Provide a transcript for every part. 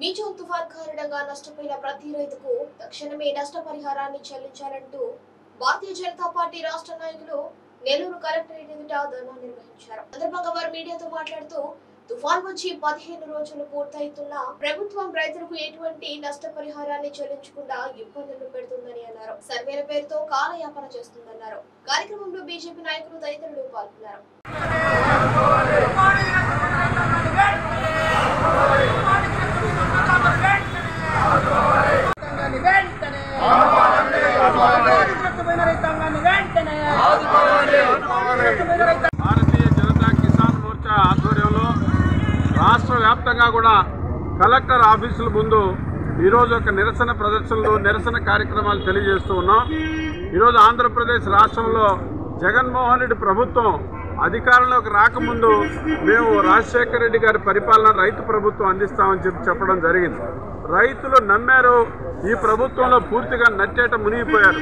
మీచోన్ తుఫాన్ కారణంగా నష్టపోయిన ప్రతి రైతుకు తక్షణమే నష్టపరిహారాన్ని చెల్లించాలంటూ భారతీయ జనతా పార్టీ రాష్ట్ర నాయకులు నెల్లూరు కలెక్టరేట్ ఎదుట ధర్నా నిర్వహించారు సందర్భంగా వారు మీడియాతో మాట్లాడుతూ తుఫాన్ వచ్చి పదిహేను రోజులు పూర్తయితున్నా ప్రభుత్వం రైతులకు ఎటువంటి నష్టపరిహారాన్ని చెల్లించకుండా ఇబ్బందులు పెడుతుందని అన్నారు సర్వేల పేరుతో కాలయాపన చేస్తుందన్నారు కార్యక్రమంలో బీజేపీ నాయకులు తదితరులు పాల్గొన్నారు రైతాంగాన్ని వెంటనే నష్టపోయిన రైతాంగాన్ని వెంటనే నష్టపోయిన రైతాంగాన్ని భారతీయ జనతా కిసాన్ మోర్చా ఆధ్వర్యంలో రాష్ట్ర వ్యాప్తంగా కూడా కలెక్టర్ ఆఫీసుల ముందు ఈరోజు ఒక నిరసన ప్రదర్శనలు నిరసన కార్యక్రమాలు తెలియజేస్తూ ఉన్నాం ఈరోజు ఆంధ్రప్రదేశ్ రాష్ట్రంలో జగన్మోహన్ రెడ్డి ప్రభుత్వం అధికారంలోకి రాకముందు మేము రాజశేఖర రెడ్డి గారి పరిపాలన రైతు ప్రభుత్వం అందిస్తామని చెప్పి చెప్పడం జరిగింది రైతులు నమ్మారు ఈ ప్రభుత్వంలో పూర్తిగా నట్టేట మునిగిపోయారు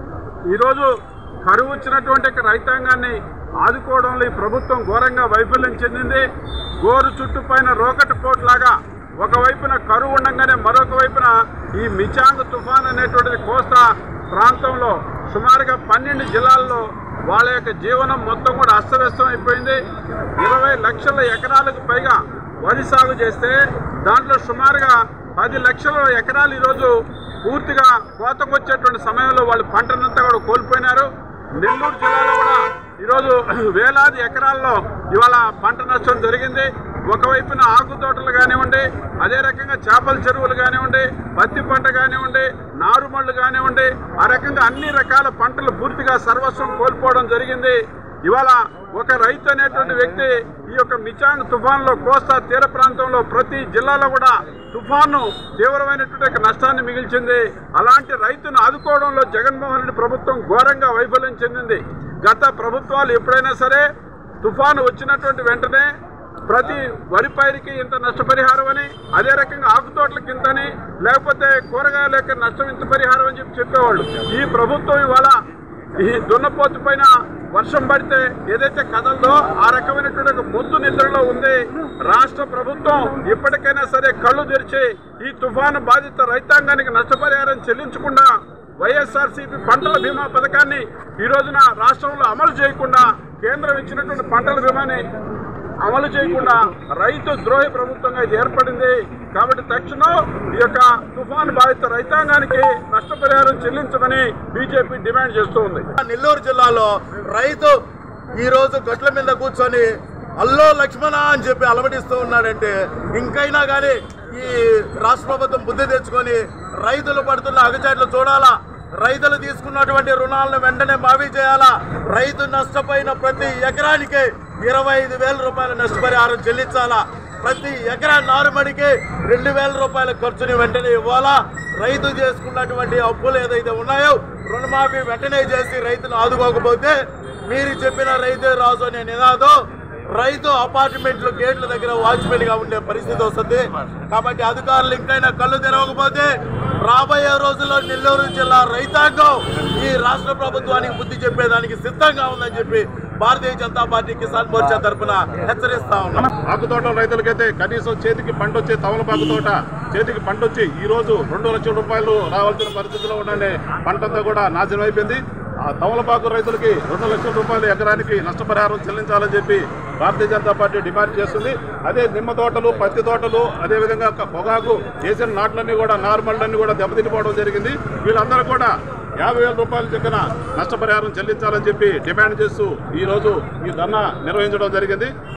ఈరోజు కరువు వచ్చినటువంటి ఒక రైతాంగాన్ని ఆదుకోవడంలో ఈ ప్రభుత్వం ఘోరంగా వైఫల్యం చెందింది గోరు చుట్టు పైన రోకటి పోట్లాగా ఒకవైపున కరువు ఉండగానే మరొక వైపున ఈ మిచాంగ్ తుఫాన్ అనేటువంటిది కోస్తా ప్రాంతంలో సుమారుగా పన్నెండు జిల్లాల్లో వాళ్ళ యొక్క జీవనం మొత్తం కూడా అస్తవ్యస్తం అయిపోయింది ఇరవై లక్షల ఎకరాలకు పైగా వరి సాగు చేస్తే దాంట్లో సుమారుగా పది లక్షల ఎకరాలు ఈరోజు పూర్తిగా కోతకొచ్చేటువంటి సమయంలో వాళ్ళు పంటనంతా కూడా కోల్పోయినారు నెల్లూరు జిల్లాలో కూడా ఈరోజు వేలాది ఎకరాల్లో ఇవాళ పంట నష్టం జరిగింది ఒకవైపున ఆకు తోటలు కానివ్వండి అదే రకంగా చేపల చెరువులు కానివ్వండి పత్తి పంట కానివ్వండి నారుమళ్ళు కానివ్వండి ఆ రకంగా అన్ని రకాల పంటలు పూర్తిగా సర్వస్వం కోల్పోవడం జరిగింది ఇవాళ ఒక రైతు అనేటువంటి వ్యక్తి ఈ యొక్క మిచాంగ్ తుఫాన్లో కోస్తా తీర ప్రాంతంలో ప్రతి జిల్లాలో కూడా తుఫాను తీవ్రమైనటువంటి ఒక నష్టాన్ని మిగిల్చింది అలాంటి రైతును ఆదుకోవడంలో జగన్మోహన్ రెడ్డి ప్రభుత్వం ఘోరంగా వైఫల్యం చెందింది గత ప్రభుత్వాలు ఎప్పుడైనా సరే తుఫాను వచ్చినటువంటి వెంటనే ప్రతి వరి పైరుకి ఇంత నష్టపరిహారం అని అదే రకంగా ఆకుతోటలకి ఇంతని లేకపోతే కూరగాయల యొక్క నష్టం ఇంత పరిహారం అని చెప్పి చెప్పేవాళ్ళు ఈ ప్రభుత్వం ఇవాళ ఈ దున్నపోతు పైన వర్షం పడితే ఏదైతే కదలదో ఆ రకమైనటువంటి ఒక మొద్దు నిద్రలో ఉంది రాష్ట్ర ప్రభుత్వం ఇప్పటికైనా సరే కళ్ళు తెరిచి ఈ తుఫాను బాధిత రైతాంగానికి నష్టపరిహారం చెల్లించకుండా వైఎస్ఆర్సీపీ పంటల బీమా పథకాన్ని ఈ రోజున రాష్ట్రంలో అమలు చేయకుండా కేంద్రం ఇచ్చినటువంటి పంటల బీమాని అమలు చేయకుండా రైతు ద్రోహి ప్రభుత్వంగా ఇది ఏర్పడింది కాబట్టి తక్షణం ఈ యొక్క తుఫాను బాధిత రైతాంగానికి నష్టపరిహారం చెల్లించమని బీజేపీ డిమాండ్ చేస్తూ ఉంది నెల్లూరు జిల్లాలో రైతు ఈ రోజు గట్ల మీద కూర్చొని అల్లో లక్ష్మణ అని చెప్పి అలమటిస్తూ ఉన్నాడంటే ఇంకైనా కానీ ఈ రాష్ట్ర ప్రభుత్వం బుద్ధి తెచ్చుకొని రైతులు పడుతున్న అగచాట్లు చూడాలా రైతులు తీసుకున్నటువంటి రుణాలను వెంటనే మాఫీ చేయాలా రైతు నష్టపోయిన ప్రతి ఎకరానికి ఇరవై ఐదు వేల రూపాయల నష్టపరిహారం చెల్లించాలా ప్రతి ఎకరా నారుమడికి రెండు వేల రూపాయల ఖర్చుని వెంటనే ఇవ్వాలా రైతు చేసుకున్నటువంటి అప్పులు ఏదైతే ఉన్నాయో రుణమాఫీ వెంటనే చేసి రైతును ఆదుకోకపోతే మీరు చెప్పిన రైతే రాజు అనే నినాదం రైతు అపార్ట్మెంట్లు గేట్ల దగ్గర వాచ్మెన్ గా ఉండే పరిస్థితి వస్తుంది కాబట్టి అధికారులు ఇంకైనా కళ్ళు తెరవకపోతే రాబోయే రోజుల్లో నెల్లూరు జిల్లా రైతాంగం ఈ రాష్ట్ర ప్రభుత్వానికి బుద్ధి చెప్పేదానికి సిద్ధంగా ఉందని చెప్పి భారతీయ జనతా పార్టీ కిసాన్ మోర్చా తరఫున హెచ్చరిస్తా ఉన్నాం ఆకు తోటల రైతులకైతే కనీసం చేతికి పంట వచ్చే తమలపాకు తోట చేతికి పంట వచ్చి ఈ రోజు రెండు లక్షల రూపాయలు రావాల్సిన పరిస్థితిలో ఉండనే పంటంతా కూడా నాశనం అయిపోయింది ఆ తమలపాకు రైతులకి రెండు లక్షల రూపాయలు ఎకరానికి నష్టపరిహారం చెల్లించాలని చెప్పి భారతీయ జనతా పార్టీ డిమాండ్ చేస్తుంది అదే నిమ్మ తోటలు పత్తి తోటలు అదేవిధంగా ఒక పొగాకు వేసిన నాట్లన్నీ కూడా నార్మల్లన్నీ కూడా దెబ్బతినిపోవడం జరిగింది వీళ్ళందరూ కూడా యాభై వేల రూపాయల చొప్పున నష్టపరిహారం చెల్లించాలని చెప్పి డిమాండ్ చేస్తూ ఈ రోజు ఈ ధర్నా నిర్వహించడం జరిగింది